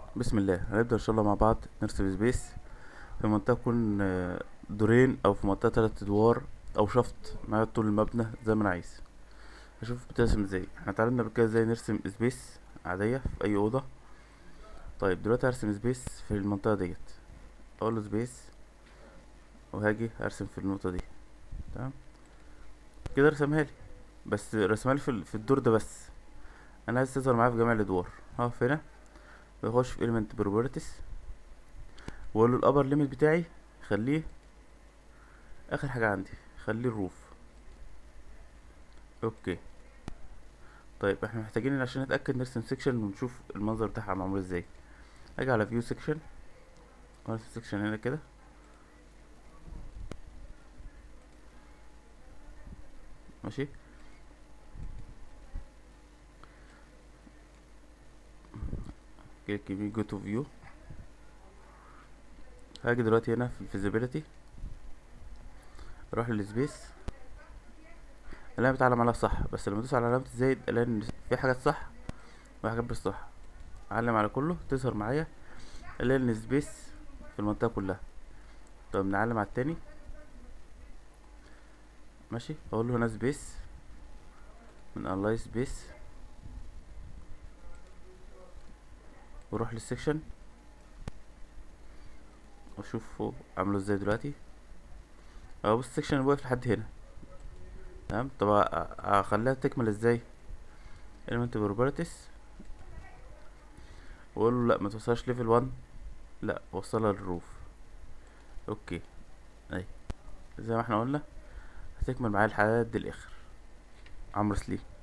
بسم الله هنبدأ ان شاء الله مع بعض نرسم سبيس في منطقة تكون آه، دورين او في منطقة تلات ادوار او شفط مع طول المبنى زي ما انا عايز هشوف بترسم ازاي احنا اتعلمنا قبل كده ازاي نرسم سبيس عادية في اي اوضة طيب دلوقتي هرسم سبيس في المنطقة ديت اقول له سبيس وهاجي ارسم في النقطة دي تمام كده رسمها لي بس رسمها لي في ال- في الدور ده بس انا عايز تظهر معايا في جميع الادوار هقف هنا بخش في element properties واقول له الابر ليميت بتاعي خليه اخر حاجه عندي خليه الروف اوكي طيب احنا محتاجين عشان نتاكد نرسم سيكشن ونشوف المنظر بتاعها معمول ازاي اجي على فيو سيكشن وارسم سيكشن هنا كده ماشي كليك يمين جو تو فيو هاجي دلوقتي هنا في الفيزيبيليتي اروح للسبيس الاقي بتعلم عليها صح بس لما ادوس على علامة الزائد الاقي ان في حاجات صح وحاجات مش صح اعلم على كله تظهر معايا الاقي ان سبيس في المنطقة كلها طب نعلم على التاني ماشي اقول له هنا سبيس من الاي سبيس واروح للسكشن واشوف فوق عامله ازاي دلوقتي اهو بص السكشن واقف لحد هنا تمام طب أ- أ- اخليها تكمل ازاي element properties واقول له لا ما توصلش ليفل 1 لا وصلها للروف اوكي اهي زي ما احنا قلنا هتكمل معايا لحد الاخر عمرو سليم